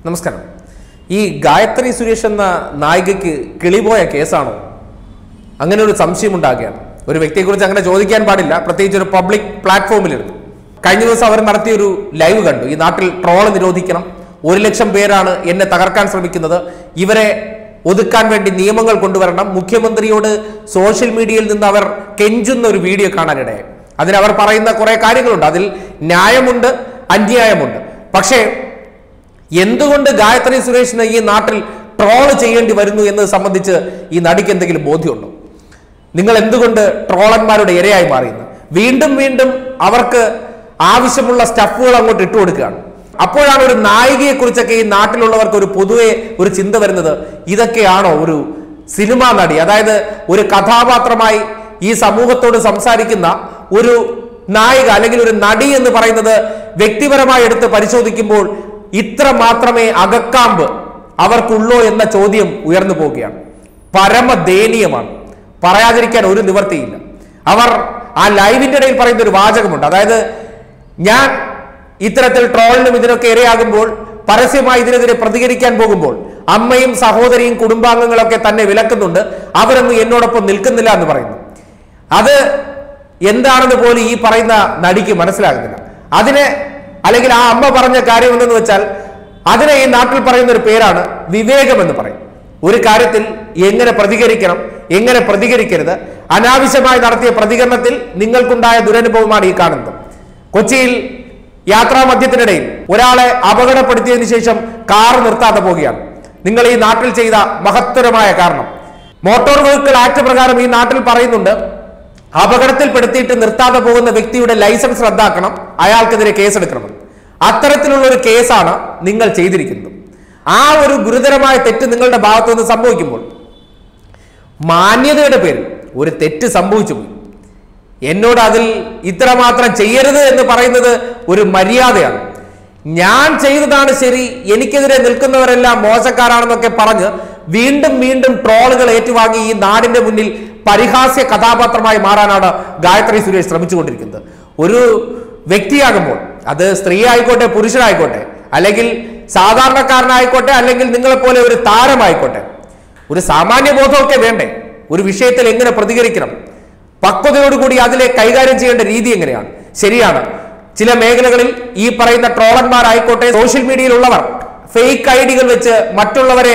നമസ്കാരം ഈ ഗായത്രി സുരേഷ് എന്ന നായികയ്ക്ക് കിളിപോയ കേസാണോ അങ്ങനെ ഒരു സംശയം ഉണ്ടാകുകയാണ് ഒരു വ്യക്തിയെക്കുറിച്ച് അങ്ങനെ ചോദിക്കാൻ പാടില്ല പ്രത്യേകിച്ച് ഒരു പബ്ലിക് പ്ലാറ്റ്ഫോമിലിരുന്നു കഴിഞ്ഞ ദിവസം അവർ നടത്തിയ ഒരു ലൈവ് കണ്ടു ഈ നാട്ടിൽ ട്രോള് നിരോധിക്കണം ഒരു ലക്ഷം പേരാണ് എന്നെ തകർക്കാൻ ശ്രമിക്കുന്നത് ഇവരെ ഒതുക്കാൻ വേണ്ടി നിയമങ്ങൾ കൊണ്ടുവരണം മുഖ്യമന്ത്രിയോട് സോഷ്യൽ മീഡിയയിൽ നിന്ന് അവർ കെഞ്ചുന്ന ഒരു വീഡിയോ കാണാനിടയായി അതിന് അവർ പറയുന്ന കുറെ കാര്യങ്ങളുണ്ട് അതിൽ ന്യായമുണ്ട് അന്യായമുണ്ട് പക്ഷേ എന്തുകൊണ്ട് ഗായത്രി സുരേഷിന് ഈ നാട്ടിൽ ട്രോൾ ചെയ്യേണ്ടി വരുന്നു എന്നത് സംബന്ധിച്ച് ഈ നടിക്ക് എന്തെങ്കിലും ബോധ്യമുണ്ടോ നിങ്ങൾ എന്തുകൊണ്ട് ട്രോളന്മാരുടെ ഇരയായി മാറിയെന്ന് വീണ്ടും വീണ്ടും അവർക്ക് ആവശ്യമുള്ള സ്റ്റഫുകൾ അങ്ങോട്ട് ഇട്ടു കൊടുക്കുകയാണ് അപ്പോഴാണ് ഒരു നായികയെ കുറിച്ചൊക്കെ ഈ നാട്ടിലുള്ളവർക്ക് ഒരു പൊതുവെ ഒരു ചിന്ത വരുന്നത് ഇതൊക്കെയാണോ ഒരു സിനിമാ നടി അതായത് ഒരു കഥാപാത്രമായി ഈ സമൂഹത്തോട് സംസാരിക്കുന്ന ഒരു നായിക അല്ലെങ്കിൽ ഒരു നടി എന്ന് പറയുന്നത് വ്യക്തിപരമായി എടുത്ത് പരിശോധിക്കുമ്പോൾ ഇത്ര മാത്രമേ അകക്കാമ്പ് അവർക്കുള്ളോ എന്ന ചോദ്യം ഉയർന്നു പോവുകയാണ് പരമദയനീയമാണ് പറയാതിരിക്കാൻ ഒരു നിവർത്തിയില്ല അവർ ആ ലൈവിന്റെ ഇടയിൽ പറയുന്ന ഒരു വാചകമുണ്ട് അതായത് ഞാൻ ഇത്തരത്തിൽ ട്രോളിനും ഇതിനൊക്കെ ഇരയാകുമ്പോൾ പരസ്യമായി ഇതിനെതിരെ പ്രതികരിക്കാൻ പോകുമ്പോൾ അമ്മയും സഹോദരിയും കുടുംബാംഗങ്ങളൊക്കെ തന്നെ വിലക്കുന്നുണ്ട് അവരൊന്നും എന്നോടൊപ്പം നിൽക്കുന്നില്ല എന്ന് പറയുന്നു അത് എന്താണെന്ന് പോലും ഈ പറയുന്ന നടിക്ക് മനസ്സിലാകുന്നില്ല അതിനെ അല്ലെങ്കിൽ ആ അമ്മ പറഞ്ഞ കാര്യം എന്തെന്ന് വെച്ചാൽ അതിനെ ഈ നാട്ടിൽ പറയുന്ന ഒരു പേരാണ് വിവേകം എന്ന് പറയും ഒരു കാര്യത്തിൽ എങ്ങനെ പ്രതികരിക്കണം എങ്ങനെ പ്രതികരിക്കരുത് അനാവശ്യമായി നടത്തിയ പ്രതികരണത്തിൽ നിങ്ങൾക്കുണ്ടായ ദുരനുഭവമാണ് ഈ കാണുന്നത് കൊച്ചിയിൽ യാത്രാ മധ്യത്തിനിടയിൽ ഒരാളെ അപകടപ്പെടുത്തിയതിനു ശേഷം കാർ നിർത്താതെ പോവുകയാണ് നിങ്ങൾ ഈ നാട്ടിൽ ചെയ്ത മഹത്തരമായ കാരണം മോട്ടോർ വെഹിക്കിൾ ആക്ട് പ്രകാരം ഈ നാട്ടിൽ പറയുന്നുണ്ട് അപകടത്തിൽപ്പെടുത്തിയിട്ട് നിർത്താതെ പോകുന്ന വ്യക്തിയുടെ ലൈസൻസ് റദ്ദാക്കണം അയാൾക്കെതിരെ കേസെടുക്കണമെന്ന് അത്തരത്തിലുള്ള ഒരു കേസാണ് നിങ്ങൾ ചെയ്തിരിക്കുന്നത് ആ ഒരു ഗുരുതരമായ തെറ്റ് നിങ്ങളുടെ ഭാഗത്തു നിന്ന് സംഭവിക്കുമ്പോൾ മാന്യതയുടെ പേരിൽ ഒരു തെറ്റ് സംഭവിച്ചു പോയി എന്നോട് അതിൽ ഇത്രമാത്രം ചെയ്യരുത് എന്ന് പറയുന്നത് ഒരു മര്യാദയാണ് ഞാൻ ചെയ്തതാണ് ശരി എനിക്കെതിരെ നിൽക്കുന്നവരെല്ലാം മോശക്കാരാണെന്നൊക്കെ പറഞ്ഞ് വീണ്ടും വീണ്ടും ട്രോളുകൾ ഏറ്റുവാങ്ങി ഈ നാടിന്റെ മുന്നിൽ പരിഹാസ്യ കഥാപാത്രമായി മാറാനാണ് ഗായത്രി സുരേഷ് ശ്രമിച്ചുകൊണ്ടിരിക്കുന്നത് ഒരു വ്യക്തിയാകുമ്പോൾ അത് സ്ത്രീ ആയിക്കോട്ടെ പുരുഷനായിക്കോട്ടെ അല്ലെങ്കിൽ സാധാരണക്കാരനായിക്കോട്ടെ അല്ലെങ്കിൽ നിങ്ങളെപ്പോലെ ഒരു താരമായിക്കോട്ടെ ഒരു സാമാന്യ ബോധമൊക്കെ വേണ്ടേ ഒരു വിഷയത്തിൽ എങ്ങനെ പ്രതികരിക്കണം പക്വതയോടുകൂടി അതിലെ കൈകാര്യം ചെയ്യേണ്ട രീതി എങ്ങനെയാണ് ശരിയാണ് ചില മേഖലകളിൽ ഈ പറയുന്ന ട്രോളന്മാരായിക്കോട്ടെ സോഷ്യൽ മീഡിയയിലുള്ളവർ ഫേക്ക് ഐഡികൾ വെച്ച് മറ്റുള്ളവരെ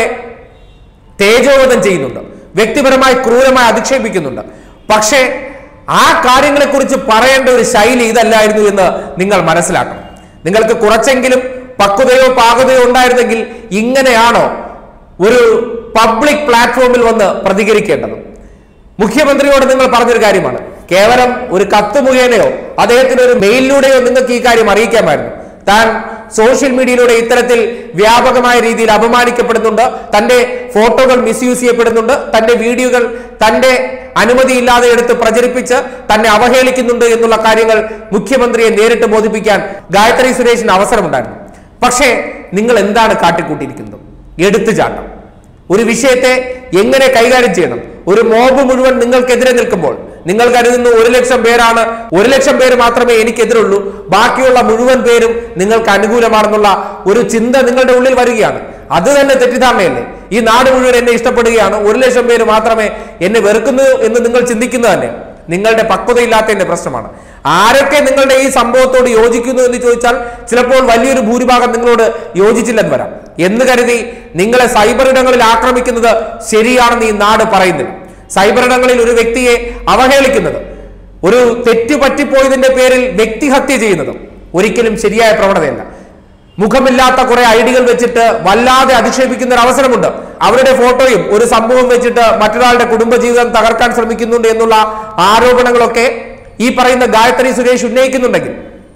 തേജോവധം ചെയ്യുന്നുണ്ട് വ്യക്തിപരമായി ക്രൂരമായി അധിക്ഷേപിക്കുന്നുണ്ട് പക്ഷേ ആ കാര്യങ്ങളെക്കുറിച്ച് പറയേണ്ട ഒരു ശൈലി ഇതല്ലായിരുന്നു എന്ന് നിങ്ങൾ മനസ്സിലാക്കണം നിങ്ങൾക്ക് കുറച്ചെങ്കിലും പക്വതയോ പാകതയോ ഉണ്ടായിരുന്നെങ്കിൽ ഇങ്ങനെയാണോ ഒരു പബ്ലിക് പ്ലാറ്റ്ഫോമിൽ വന്ന് പ്രതികരിക്കേണ്ടത് മുഖ്യമന്ത്രിയോട് നിങ്ങൾ പറഞ്ഞൊരു കാര്യമാണ് കേവലം ഒരു കത്ത് മുഖേനയോ അദ്ദേഹത്തിന് ഒരു മെയിലിലൂടെയോ നിങ്ങൾക്ക് ഈ കാര്യം അറിയിക്കാമായിരുന്നു താൻ സോഷ്യൽ മീഡിയയിലൂടെ ഇത്തരത്തിൽ വ്യാപകമായ രീതിയിൽ അപമാനിക്കപ്പെടുന്നുണ്ട് തന്റെ ഫോട്ടോകൾ മിസ്യൂസ് ചെയ്യപ്പെടുന്നുണ്ട് തന്റെ വീഡിയോകൾ തന്റെ അനുമതിയില്ലാതെ എടുത്ത് പ്രചരിപ്പിച്ച് തന്നെ അവഹേളിക്കുന്നുണ്ട് എന്നുള്ള കാര്യങ്ങൾ മുഖ്യമന്ത്രിയെ നേരിട്ട് ബോധിപ്പിക്കാൻ ഗായത്രി സുരേഷിന് അവസരമുണ്ടായിരുന്നു പക്ഷേ നിങ്ങൾ എന്താണ് കാട്ടിക്കൂട്ടിയിരിക്കുന്നത് എടുത്തുചാട്ടം ഒരു വിഷയത്തെ എങ്ങനെ കൈകാര്യം ചെയ്യണം ഒരു മോബ് മുഴുവൻ നിങ്ങൾക്കെതിരെ നിൽക്കുമ്പോൾ നിങ്ങൾ കരുതുന്നു ഒരു ലക്ഷം പേരാണ് ഒരു ലക്ഷം പേര് മാത്രമേ എനിക്കെതിരുള്ളൂ ബാക്കിയുള്ള മുഴുവൻ പേരും നിങ്ങൾക്ക് അനുകൂലമാണെന്നുള്ള ഒരു ചിന്ത നിങ്ങളുടെ ഉള്ളിൽ വരികയാണ് അത് തന്നെ തെറ്റിദ്ധാരണയല്ലേ ഈ നാട് മുഴുവൻ എന്നെ ഇഷ്ടപ്പെടുകയാണ് ഒരു ലക്ഷം പേര് മാത്രമേ എന്നെ വെറുക്കുന്നു എന്ന് നിങ്ങൾ ചിന്തിക്കുന്നത് തന്നെ നിങ്ങളുടെ പക്വതയില്ലാത്തതിന്റെ പ്രശ്നമാണ് ആരൊക്കെ നിങ്ങളുടെ ഈ സംഭവത്തോട് യോജിക്കുന്നു എന്ന് ചോദിച്ചാൽ ചിലപ്പോൾ വലിയൊരു ഭൂരിഭാഗം നിങ്ങളോട് യോജിച്ചില്ലെന്ന് വരാം എന്ന് കരുതി നിങ്ങളെ സൈബർ ഇടങ്ങളിൽ ആക്രമിക്കുന്നത് ശരിയാണെന്ന് ഈ നാട് പറയുന്നില്ല സൈബർ ഇടങ്ങളിൽ ഒരു വ്യക്തിയെ അവഹേളിക്കുന്നത് ഒരു തെറ്റ് പറ്റിപ്പോയതിന്റെ പേരിൽ വ്യക്തിഹത്യ ചെയ്യുന്നത് ഒരിക്കലും ശരിയായ പ്രവണതയല്ല മുഖമില്ലാത്ത കുറെ ഐഡികൾ വെച്ചിട്ട് വല്ലാതെ അധിക്ഷേപിക്കുന്ന ഒരു അവസരമുണ്ട് അവരുടെ ഫോട്ടോയും ഒരു സംഭവം വെച്ചിട്ട് മറ്റൊരാളുടെ കുടുംബജീവിതം തകർക്കാൻ ശ്രമിക്കുന്നുണ്ട് എന്നുള്ള ആരോപണങ്ങളൊക്കെ ഈ പറയുന്ന ഗായത്രി സുരേഷ് ഉന്നയിക്കുന്നുണ്ടെങ്കിൽ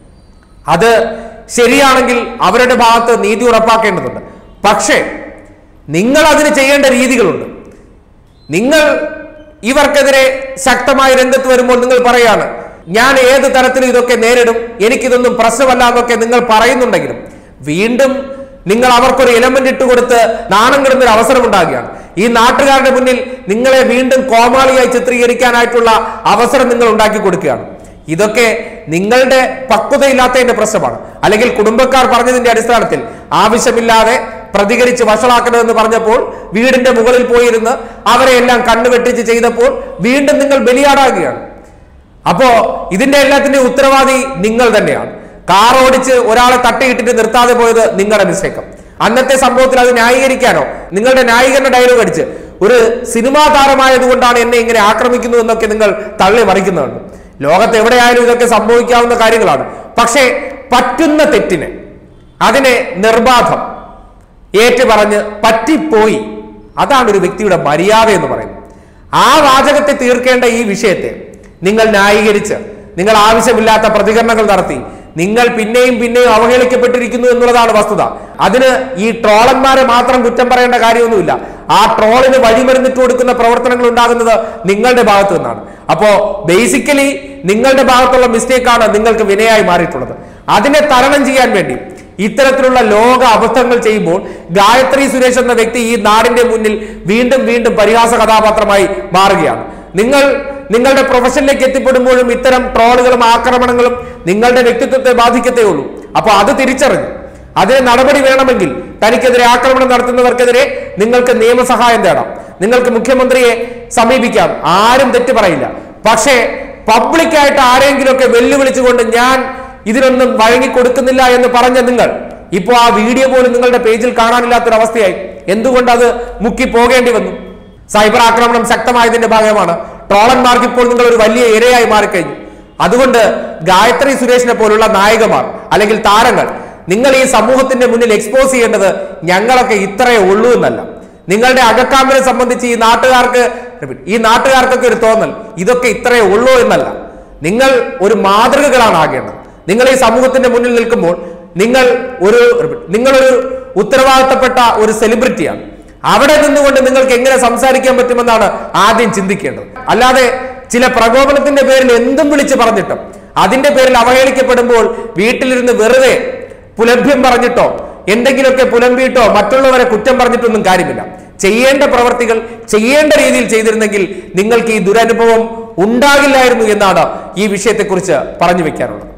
അത് ശരിയാണെങ്കിൽ അവരുടെ ഭാഗത്ത് നീതി ഉറപ്പാക്കേണ്ടതുണ്ട് പക്ഷേ നിങ്ങൾ അതിന് ചെയ്യേണ്ട രീതികളുണ്ട് നിങ്ങൾ ഇവർക്കെതിരെ ശക്തമായ രംഗത്ത് വരുമ്പോൾ നിങ്ങൾ പറയാണ് ഞാൻ ഏത് തരത്തിലും ഇതൊക്കെ നേരിടും എനിക്കിതൊന്നും പ്രശ്നമല്ല എന്നൊക്കെ നിങ്ങൾ പറയുന്നുണ്ടെങ്കിലും വീണ്ടും നിങ്ങൾ അവർക്കൊരു എലമെന്റ് ഇട്ട് കൊടുത്ത് നാണം കിടുന്ന ഒരു അവസരം ഉണ്ടാകുകയാണ് ഈ നാട്ടുകാരുടെ മുന്നിൽ നിങ്ങളെ വീണ്ടും കോമാളിയായി ചിത്രീകരിക്കാനായിട്ടുള്ള അവസരം നിങ്ങൾ ഉണ്ടാക്കി കൊടുക്കുകയാണ് ഇതൊക്കെ നിങ്ങളുടെ പക്വതയില്ലാത്തതിന്റെ പ്രശ്നമാണ് അല്ലെങ്കിൽ കുടുംബക്കാർ പറഞ്ഞതിന്റെ അടിസ്ഥാനത്തിൽ ആവശ്യമില്ലാതെ പ്രതികരിച്ച് വഷളാക്കണമെന്ന് പറഞ്ഞപ്പോൾ വീടിന്റെ മുകളിൽ പോയിരുന്ന് അവരെ എല്ലാം കണ്ണുവെട്ടിച്ച് ചെയ്തപ്പോൾ വീണ്ടും നിങ്ങൾ ബലിയാടാകുകയാണ് അപ്പോ ഇതിന്റെ എല്ലാത്തിന്റെ ഉത്തരവാദി നിങ്ങൾ തന്നെയാണ് കാർ ഓടിച്ച് ഒരാളെ തട്ടിയിട്ടിട്ട് നിർത്താതെ പോയത് നിങ്ങളുടെ മിസ്റ്റേക്കും അന്നത്തെ സംഭവത്തിൽ അത് ന്യായീകരിക്കാനോ നിങ്ങളുടെ ന്യായീകരണ ഡയലോഗ് അടിച്ച് ഒരു സിനിമാ താരമായതുകൊണ്ടാണ് എന്നെ ഇങ്ങനെ ആക്രമിക്കുന്നു എന്നൊക്കെ നിങ്ങൾ തള്ളി മറിക്കുന്നുണ്ട് ലോകത്ത് എവിടെയായാലും ഇതൊക്കെ സംഭവിക്കാവുന്ന കാര്യങ്ങളാണ് പക്ഷേ പറ്റുന്ന തെറ്റിനെ അതിനെ നിർബാധം ഏറ്റു പറഞ്ഞ് പറ്റിപ്പോയി അതാണ് ഒരു വ്യക്തിയുടെ മര്യാദ എന്ന് പറയുന്നത് ആ വാചകത്തെ തീർക്കേണ്ട ഈ വിഷയത്തെ നിങ്ങൾ ന്യായീകരിച്ച് നിങ്ങൾ ആവശ്യമില്ലാത്ത പ്രതികരണങ്ങൾ നടത്തി നിങ്ങൾ പിന്നെയും പിന്നെയും അവഹേളിക്കപ്പെട്ടിരിക്കുന്നു എന്നുള്ളതാണ് വസ്തുത അതിന് ഈ ട്രോളന്മാരെ മാത്രം കുറ്റം പറയേണ്ട കാര്യമൊന്നുമില്ല ആ ട്രോളിന് വഴിമരുന്നിട്ട് കൊടുക്കുന്ന പ്രവർത്തനങ്ങൾ ഉണ്ടാകുന്നത് നിങ്ങളുടെ ഭാഗത്തു നിന്നാണ് അപ്പോ ബേസിക്കലി നിങ്ങളുടെ ഭാഗത്തുള്ള മിസ്റ്റേക്കാണ് നിങ്ങൾക്ക് വിനയായി മാറിയിട്ടുള്ളത് അതിനെ തരണം ചെയ്യാൻ വേണ്ടി ഇത്തരത്തിലുള്ള ലോക അബദ്ധങ്ങൾ ചെയ്യുമ്പോൾ ഗായത്രി സുരേഷ് എന്ന വ്യക്തി ഈ നാടിന്റെ മുന്നിൽ വീണ്ടും വീണ്ടും പരിഹാസ കഥാപാത്രമായി മാറുകയാണ് നിങ്ങൾ നിങ്ങളുടെ പ്രൊഫഷനിലേക്ക് എത്തിപ്പെടുമ്പോഴും ഇത്തരം ട്രോളുകളും ആക്രമണങ്ങളും നിങ്ങളുടെ വ്യക്തിത്വത്തെ ബാധിക്കത്തേ ഉള്ളൂ അപ്പോൾ അത് തിരിച്ചറിഞ്ഞു അതിന് നടപടി വേണമെങ്കിൽ തനിക്കെതിരെ ആക്രമണം നടത്തുന്നവർക്കെതിരെ നിങ്ങൾക്ക് നിയമസഹായം തേടാം നിങ്ങൾക്ക് മുഖ്യമന്ത്രിയെ സമീപിക്കാം ആരും തെറ്റ് പറയില്ല പക്ഷേ പബ്ലിക്കായിട്ട് ആരെങ്കിലുമൊക്കെ വെല്ലുവിളിച്ചുകൊണ്ട് ഞാൻ ഇതിനൊന്നും വഴങ്ങിക്കൊടുക്കുന്നില്ല എന്ന് പറഞ്ഞ നിങ്ങൾ ഇപ്പോൾ ആ വീഡിയോ പോലും നിങ്ങളുടെ പേജിൽ കാണാനില്ലാത്തൊരവസ്ഥയായി എന്തുകൊണ്ട് അത് മുക്കി പോകേണ്ടി വന്നു സൈബർ ആക്രമണം ശക്തമായതിന്റെ ഭാഗമാണ് ട്രോളന്മാർക്ക് ഇപ്പോൾ നിങ്ങൾ ഒരു വലിയ ഇരയായി മാറിക്കഴിഞ്ഞു അതുകൊണ്ട് ഗായത്രി സുരേഷിനെ പോലുള്ള നായകമാർ അല്ലെങ്കിൽ താരങ്ങൾ നിങ്ങൾ ഈ സമൂഹത്തിന്റെ മുന്നിൽ എക്സ്പോസ് ചെയ്യേണ്ടത് ഞങ്ങളൊക്കെ ഇത്രയേ ഉള്ളൂ എന്നല്ല നിങ്ങളുടെ അകക്കാമ്പിനെ സംബന്ധിച്ച് ഈ നാട്ടുകാർക്ക് ഈ നാട്ടുകാർക്കൊക്കെ ഒരു തോന്നൽ ഇതൊക്കെ ഇത്രയേ ഉള്ളൂ എന്നല്ല നിങ്ങൾ ഒരു മാതൃകകളാണ് ആകേണ്ടത് നിങ്ങൾ ഈ സമൂഹത്തിന്റെ മുന്നിൽ നിൽക്കുമ്പോൾ നിങ്ങൾ ഒരു നിങ്ങളൊരു ഉത്തരവാദിത്തപ്പെട്ട ഒരു സെലിബ്രിറ്റിയാണ് അവിടെ നിന്നുകൊണ്ട് നിങ്ങൾക്ക് എങ്ങനെ സംസാരിക്കാൻ പറ്റുമെന്നാണ് ആദ്യം ചിന്തിക്കേണ്ടത് അല്ലാതെ ചില പ്രകോപനത്തിന്റെ പേരിൽ എന്തും വിളിച്ച് പറഞ്ഞിട്ടും അതിന്റെ പേരിൽ അവഹേളിക്കപ്പെടുമ്പോൾ വീട്ടിലിരുന്ന് വെറുതെ പുലഭ്യം പറഞ്ഞിട്ടോ എന്തെങ്കിലുമൊക്കെ പുലമ്പിയിട്ടോ മറ്റുള്ളവരെ കുറ്റം പറഞ്ഞിട്ടൊന്നും കാര്യമില്ല ചെയ്യേണ്ട പ്രവർത്തികൾ ചെയ്യേണ്ട രീതിയിൽ ചെയ്തിരുന്നെങ്കിൽ നിങ്ങൾക്ക് ഈ ദുരനുഭവം ഉണ്ടാകില്ലായിരുന്നു എന്നാണ് ഈ വിഷയത്തെക്കുറിച്ച് പറഞ്ഞു വെക്കാനുള്ളത്